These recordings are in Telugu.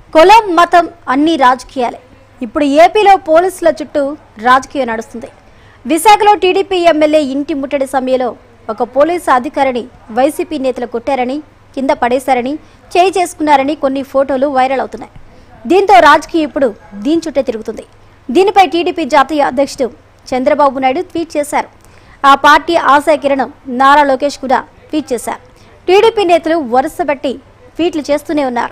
కులం మతం అన్ని రాజకీయాలే ఇప్పుడు ఏపీలో పోలీసుల చుట్టూ రాజకీయం నడుస్తుంది విశాఖలో టీడీపీ ఎమ్మెల్యే ఇంటి ముట్టడి సమయంలో ఒక పోలీసు అధికారిని వైసీపీ నేతలు కొట్టారని కింద పడేశారని చేయి చేసుకున్నారని కొన్ని ఫోటోలు వైరల్ అవుతున్నాయి దీంతో రాజకీయం ఇప్పుడు దీని చుట్టే తిరుగుతుంది దీనిపై టీడీపీ జాతీయ అధ్యక్షుడు చంద్రబాబు నాయుడు ట్వీట్ చేశారు ఆ పార్టీ ఆశయ కిరణం నారా లోకేష్ కూడా ట్వీట్ చేశారు టీడీపీ నేతలు వరుస బట్టి ట్వీట్లు చేస్తూనే ఉన్నారు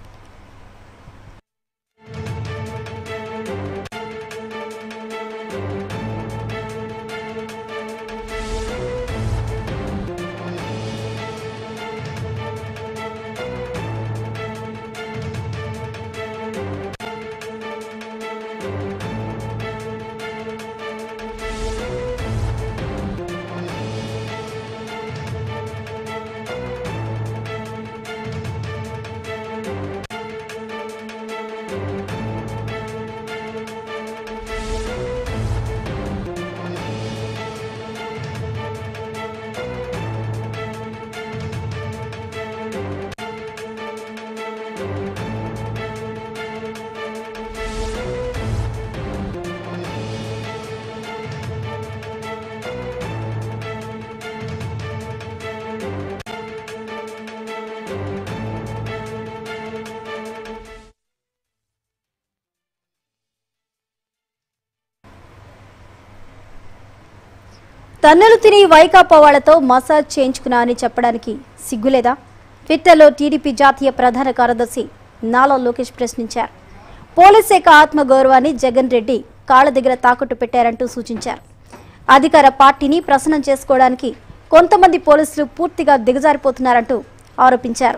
తన్నులు తిని వైకాపా వాళ్లతో మసాజ్ చేయించుకున్నా అని చెప్పడానికి సిగ్గులేదా ట్విట్టర్లో టీడీపీ జాతీయ ప్రధాన కార్యదర్శి నాలా లోకేష్ ప్రశ్నించారు పోలీస్ శాఖ ఆత్మగౌరవాన్ని జగన్ రెడ్డి కాళ్ళ దగ్గర తాకట్టు పెట్టారంటూ సూచించారు అధికార పార్టీని ప్రసన్నం చేసుకోవడానికి కొంతమంది పోలీసులు పూర్తిగా దిగజారిపోతున్నారంటూ ఆరోపించారు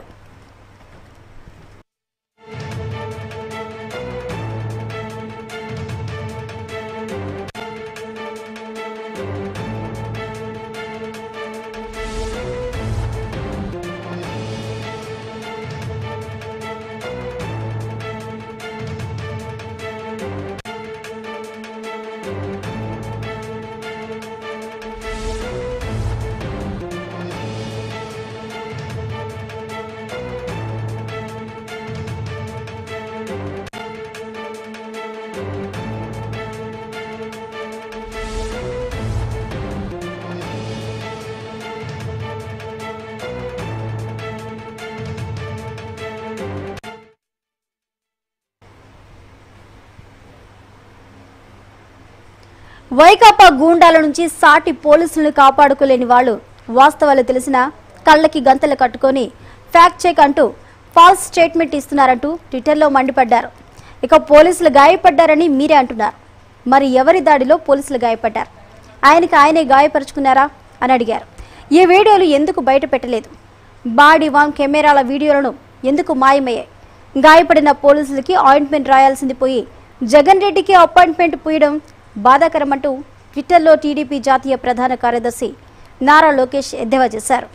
వైకాపా గూండాల నుంచి సాటి పోలీసులను కాపాడుకోలేని వాళ్ళు వాస్తవాలు తెలిసినా కళ్ళకి గంతలు కట్టుకొని ఫ్యాక్ట్ చెక్ అంటూ ఫాల్స్ స్టేట్మెంట్ ఇస్తున్నారంటూ ట్విట్టర్లో మండిపడ్డారు ఇక పోలీసులు గాయపడ్డారని మీరే అంటున్నారు మరి ఎవరి దాడిలో పోలీసులు గాయపడ్డారు ఆయనకి ఆయనే గాయపరుచుకున్నారా అని అడిగారు ఈ వీడియోలు ఎందుకు బయట పెట్టలేదు బాడీ వామ్ కెమెరాల వీడియోలను ఎందుకు మాయమయ్యాయి గాయపడిన పోలీసులకి ఆయింట్మెంట్ రాయాల్సింది పోయి జగన్ రెడ్డికి అపాయింట్మెంట్ పూయడం బాధాకరమంటూ ట్విట్టర్లో టీడీపీ జాతీయ ప్రధాన కార్యదర్శి నారా లోకేష్ ఎద్దేవా చేశారు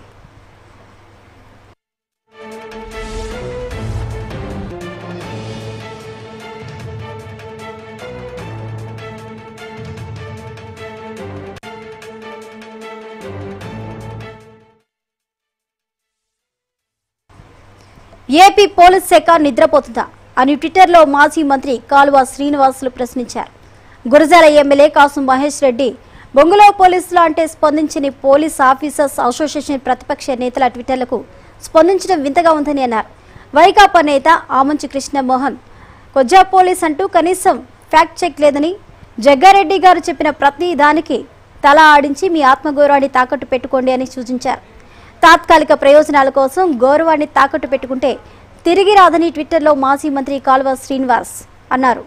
ఏపీ పోలీస్ శాఖ నిద్రపోతుందా అని ట్విట్టర్లో మాజీ మంత్రి కాలువ శ్రీనివాసులు ప్రశ్నించారు గురజాల ఎమ్మెల్యే కాసు మహేష్ రెడ్డి బొంగులో పోలీసులు అంటే స్పందించని పోలీస్ ఆఫీసర్స్ అసోసియేషన్ ప్రతిపక్ష నేతల ట్విట్టర్లకు స్పందించడం వింతగా ఉందని అన్నారు వైకాపా నేత ఆమంచి కృష్ణమోహన్ కొజ్జా పోలీస్ అంటూ కనీసం ఫ్యాక్ట్ చెక్ లేదని జగ్గారెడ్డి గారు చెప్పిన ప్రతి దానికి తల ఆడించి మీ ఆత్మగౌరవాన్ని తాకట్టు పెట్టుకోండి అని సూచించారు తాత్కాలిక ప్రయోజనాల కోసం గౌరవాన్ని తాకట్టు పెట్టుకుంటే తిరిగి రాదని ట్విట్టర్లో మాజీ మంత్రి కాల్వ శ్రీనివాస్ అన్నారు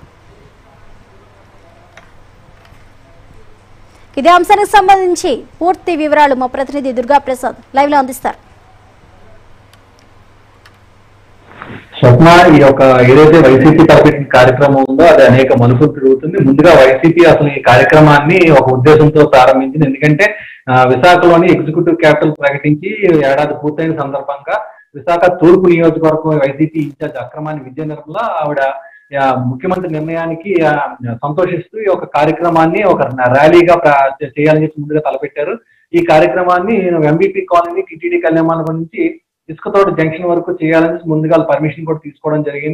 ఇదే అంశానికి సంబంధించి పూర్తి వివరాలు మా ప్రతినిధి దుర్గా ప్రసాద్ లైవ్ లో అందిస్తారు స్వప్న ఈ యొక్క ఏదైతే వైసీపీ తరపున కార్యక్రమం ఉందో అది అనేక మలుపులు తిరుగుతుంది ముందుగా వైసీపీ అసలు ఈ కార్యక్రమాన్ని ఒక ఉద్దేశంతో ప్రారంభించింది ఎందుకంటే ఆ, విశాఖలోని ఎగ్జిక్యూటివ్ క్యాపిటల్ ప్రకటించి ఏడాది పూర్తయిన సందర్భంగా విశాఖ తూర్పు నియోజకవర్గం వైసీపీ ఇన్ఛార్జ్ అక్రమాన్ని విద్య నిర్మల ఆవిడ ఆ, ముఖ్యమంత్రి నిర్ణయానికి ఆ, సంతోషిస్తూ ఈ యొక్క కార్యక్రమాన్ని ఒక ర్యాలీగా ప్ర- చేయాలని చెప్పి ముందుగా తలపెట్టారు ఈ కార్యక్రమాన్ని ఎంబీపీ కాలనీ టిటిడి కళ్యాణ మండపం నుంచి ఇసుకతోట జంక్షన్ వరకు చేయాలని ముందుగా పర్మిషన్ కూడా తీసుకోవడం జరిగింది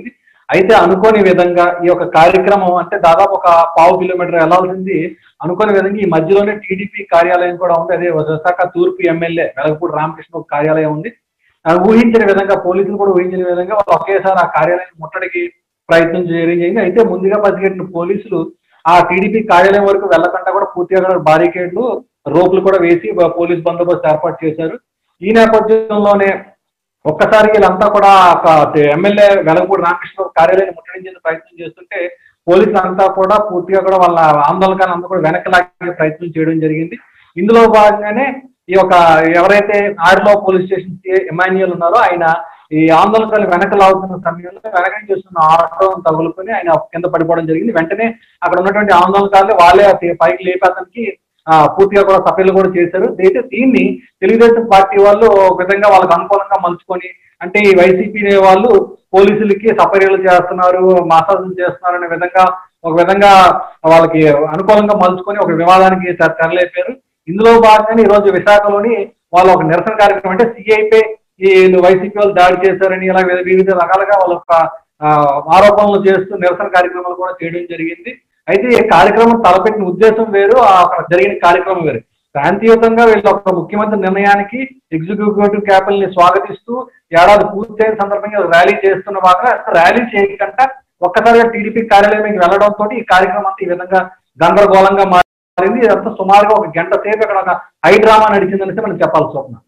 అయితే అనుకోని విధంగా ఈ యొక్క కార్యక్రమం అంటే దాదాపు ఒక పావు కిలోమీటర్ వెళ్లాల్సింది అనుకోని విధంగా ఈ మధ్యలోనే టీడీపీ కార్యాలయం కూడా ఉంది అదే విశాఖ తూర్పు ఎమ్మెల్యే వెలగపూడి రామకృష్ణ ఒక కార్యాలయం ఉంది ఆ ఊహించిన విధంగా పోలీసులు కూడా ఊహించిన విధంగా వాళ్ళు ఒకేసారి ఆ కార్యాలయం ముట్టడికి ప్రయత్నం చేయడం జరిగింది అయితే ముందుగా పసిగట్టిన పోలీసులు ఆ టీడీపీ కార్యాలయం వరకు వెళ్లకుండా కూడా పూర్తిగా కూడా బారికేడ్లు రోపులు కూడా వేసి బ- పోలీస్ బందోబస్తు ఏర్పాటు చేశారు ఈ నేపథ్యంలోనే ఒక్కసారి వీళ్ళంతా కూడా ఒక ఎమ్మెల్యే వెలగపూడి రామకృష్ణ కార్యాలయాన్ని ముట్టడించేందుకు ప్రయత్నం చేస్తుంటే పోలీసులు అంతా కూడా పూర్తిగా కూడా వాళ్ళ ఆందోళనకాన్ని అంతా కూడా వెనక్కి లాగే ప్రయత్నం చేయడం జరిగింది ఇందులో భాగంగానే ఈ యొక్క ఎవరైతే ఆడిలో పోలీస్ స్టేషన్ ఎమాన్యుయల్ ఉన్నారో ఆయన ఈ ఆందోళనకాలు వెనక లాగుతున్న సమయంలో వెనక నుంచి వస్తున్న ఆటో తగులుకొని ఆయన కింద పడిపోవడం జరిగింది వెంటనే అక్కడ ఉన్నటువంటి ఆందోళనకారులు వాళ్ళే అతి పైకి లేపి అతనికి ఆ, పూర్తిగా కూడా సఫలీలు కూడా చేశారు అయితే దీన్ని తెలుగుదేశం పార్టీ వాళ్ళు ఒక విధంగా వాళ్ళకి అనుకూలంగా మలుచుకొని అంటే ఈ వైసీపీ వాళ్ళు పోలీసులకి సపర్యలు చేస్తున్నారు మసాజులు చేస్తున్నారు అనే విధంగా ఒక విధంగా వాళ్ళకి అనుకూలంగా మలుచుకొని ఒక వివాదానికి తె- తెరలేపారు ఇందులో భాగంగానే ఈ రోజు విశాఖలోని వాళ్ళు ఒక నిరసన కార్యక్రమం అంటే సిఐపై ఈ వైసీపీ వాళ్ళు దాడి చేశారని ఇలా వివిధ- వివిధ రకాలుగా వాళ్ళ యొక్క ఆ, ఆరోపణలు చేస్తూ నిరసన కార్యక్రమాలు కూడా చేయడం జరిగింది అయితే ఈ కార్యక్రమం తలపెట్టిన ఉద్దేశం వేరు ఆ అక్కడ జరిగిన కార్యక్రమం వేరు శాంతియుతంగా వీళ్ళ ఒక ముఖ్యమంత్రి నిర్ణయానికి ఎగ్జిక్యూటివ్ క్యాపిటల్ ని స్వాగతిస్తూ ఏడాది పూర్తయిన సందర్భంగా ర్యాలీ చేస్తున్న భాగంగా ర్యాలీ చేయకుండా ఒక్కసారిగా టీడీపీ కార్యాలయానికి వెళ్లడంతో ఈ కార్యక్రమం అంతా ఈ విధంగా గందరగోళంగా మారింది ఇదంతా సుమారుగా ఒక గంట సేపు ఇక్కడ ఒక హై డ్రామా నడిచిందనేసి మనం చెప్పాల్సి వస్తున్నాం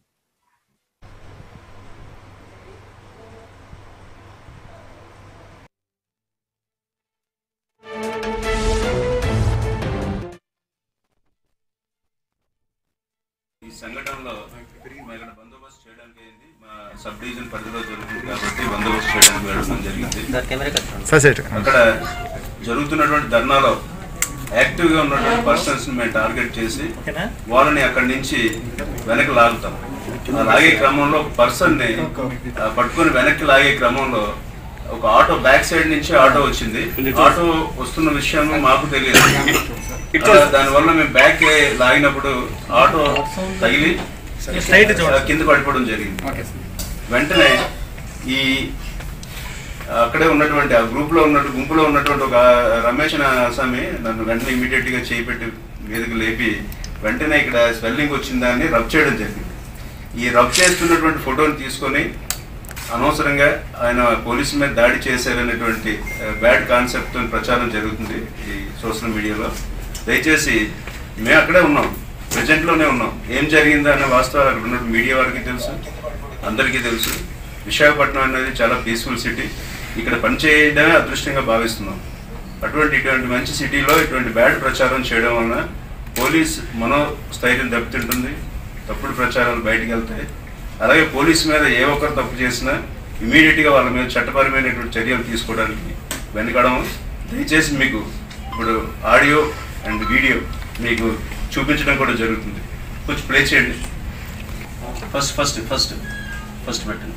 ఈ సంఘటనలో మా ఇక్కడ బందోబస్తు చేయడానికి అయింది మా సబ్ డివిజన్ పరిధిలో జరుగుతుంది కాబట్టి బందోబస్తు చేయడానికి వెళ్ళడం జరిగింది సార్ సైట్ అక్కడ జరుగుతున్నటువంటి ధర్నాలో యాక్టివ్ గా ఉన్నటువంటి పర్సన్స్ మేము టార్గెట్ చేసి వాళ్ళని అక్కడి నుంచి వెనక్కి లాగుతాం ఆ లాగే క్రమంలో ఒక పర్సన్ ని ఆ, పట్టుకొని వెనక్కి లాగే క్రమంలో ఒక ఆటో బ్యాక్ సైడ్ నుంచి ఆటో వచ్చింది ఆటో వస్తున్న విషయం మాకు తెలియదు ఆ, దానివల్ల మేము బ్యాక్ లాగినప్పుడు ఆటో తగిలి ఆ, కింద పడిపోవడం జరిగింది వెంటనే ఈ అక్కడే ఉన్నటువంటి ఆ గ్రూప్ లో ఉన్నట్టు గుంపులో ఉన్నటువంటి ఒక రమేష్ అనే ఆసామి నన్ను వెంటనే ఇమీడియట్ గా చేపెట్టి మీదకి లేపి వెంటనే ఇక్కడ స్వెల్లింగ్ వచ్చిందని రబ్ చేయడం జరిగింది ఈ రబ్ చేస్తున్నటువంటి ఫోటోని తీసుకొని అనవసరంగా ఆయన పోలీసు మీద దాడి చేశారనేటువంటి బ్యాడ్ కాన్సెప్ట్ ప్రచారం జరుగుతుంది ఈ సోషల్ మీడియాలో దయచేసి మేము అక్కడే ఉన్నాం present లోనే ఉన్నాం ఏం జరిగిందో అనే వాస్తవాలు అక్కడ ఉన్న మీడియా వారికి తెలుసు అందరికీ తెలుసు విశాఖపట్నం అనేది చాలా పీస్ఫుల్ సిటీ ఇక్కడ పనిచేయడమే అదృష్టంగా భావిస్తున్నాం అటువంటి ఇటువంటి మంచి సిటీలో ఇటువంటి బ్యాడ్ ప్రచారం చేయడం వలన పోలీస్ మనోస్థైర్యం దెబ్బతింటుంది తప్పుడు ప్రచారాలు బయటికి వెళ్తాయి అలాగే పోలీస్ మీద ఏ ఒక్కరు తప్పు చేసినా ఇమీడియట్గా వాళ్ళ మీద చట్టపరమైనటువంటి చర్యలు తీసుకోవడానికి వెనకడం దయచేసి మీకు ఇప్పుడు ఆడియో అండ్ వీడియో మీకు చూపించడం కూడా జరుగుతుంది కొంచెం ప్లే చేయండి ఫస్ట్ ఫస్ట్ ఫస్ట్ ఫస్ట్ పెట్టండి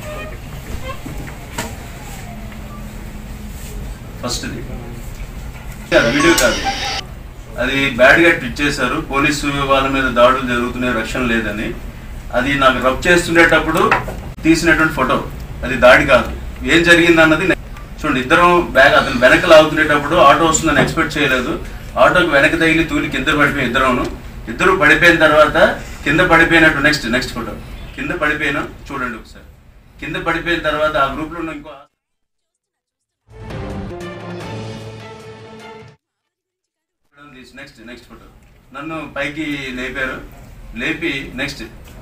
ఫస్ట్ ఇది అది వీడియో కాదు అది బ్యాడ్ గా ట్విట్ చేశారు పోలీసు వాళ్ళ మీద దాడులు జరుగుతున్నాయి రక్షణ లేదని అది నాకు రబ్ చేస్తుండేటప్పుడు తీసినటువంటి ఫోటో అది దాడి కాదు ఏం జరిగింది అన్నది నే- చూడండి ఇద్దరం బ్యాగ్ అతను వెనక లాగుతునేటప్పుడు ఆటో వస్తుందని ఎక్స్పెక్ట్ చేయలేదు ఆటోకి వెనక తగిలి తూలి కింద పడిపోయి ఇద్దరును ఇద్దరు పడిపోయిన తర్వాత కింద పడిపోయినట్టు నెక్స్ట్ నెక్స్ట్ ఫోటో కింద పడిపోయినా చూడండి ఒకసారి కింద పడిపోయిన తర్వాత ఆ గ్రూప్ లో ఉన్న ఇంకో నెక్స్ట్ నెక్స్ట్ ఫోటో నన్ను పైకి లేపారు లేపి నెక్స్ట్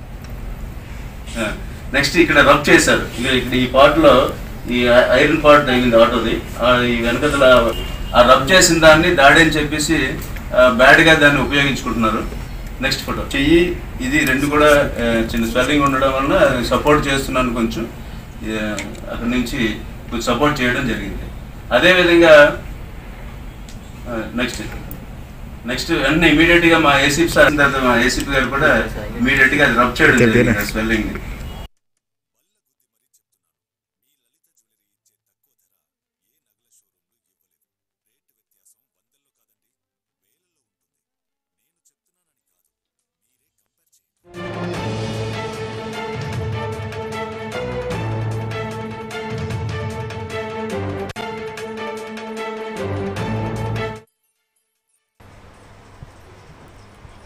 నెక్స్ట్ ఇక్కడ రబ్ చేశారు ఇక ఇక్కడ ఈ part లో ఈ ఐరన్ పార్ట్ తగిలింది ఆటోది ఆ ఈ వెనకతల ఆ రబ్ చేసిన దాన్ని దాడి అని చెప్పేసి ఆ, bad గా దాన్ని ఉపయోగించుకుంటున్నారు నెక్స్ట్ ఫోటో చెయ్యి ఇది రెండు కూడా ఆ, చిన్న స్వెల్లింగ్ ఉండడం వల్ల సపోర్ట్ చేస్తున్నాను కొంచెం ఆ, అక్కడి నుంచి కొంచెం సపోర్ట్ చేయడం జరిగింది అదేవిధంగా నెక్స్ట్ నెక్స్ట్ వెంటనే ఇమీడియట్ గా మా ఏసీపీ సార్ తర్వాత మా ఏసీపీ గారు కూడా ఇమీడియట్ గా అది రబ్ చేయడం Okay, జరిగింది next. స్పెల్లింగ్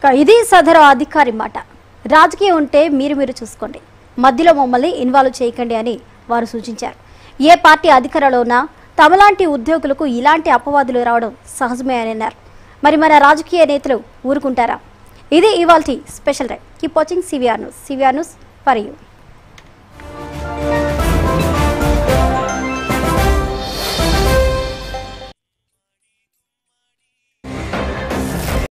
ఇక ఇది సదరు అధికారి మాట రాజకీయం ఉంటే మీరు మీరు చూసుకోండి మధ్యలో మమ్మల్ని ఇన్వాల్వ్ చేయకండి అని వారు సూచించారు ఏ పార్టీ అధికారంలో ఉన్నా తమలాంటి ఉద్యోగులకు ఇలాంటి అపవాదులు రావడం సహజమే అని అన్నారు మరి మన రాజకీయ నేతలు ఊరుకుంటారా ఇది ఇవాల్టి special right keep watching CVR news CVR news for you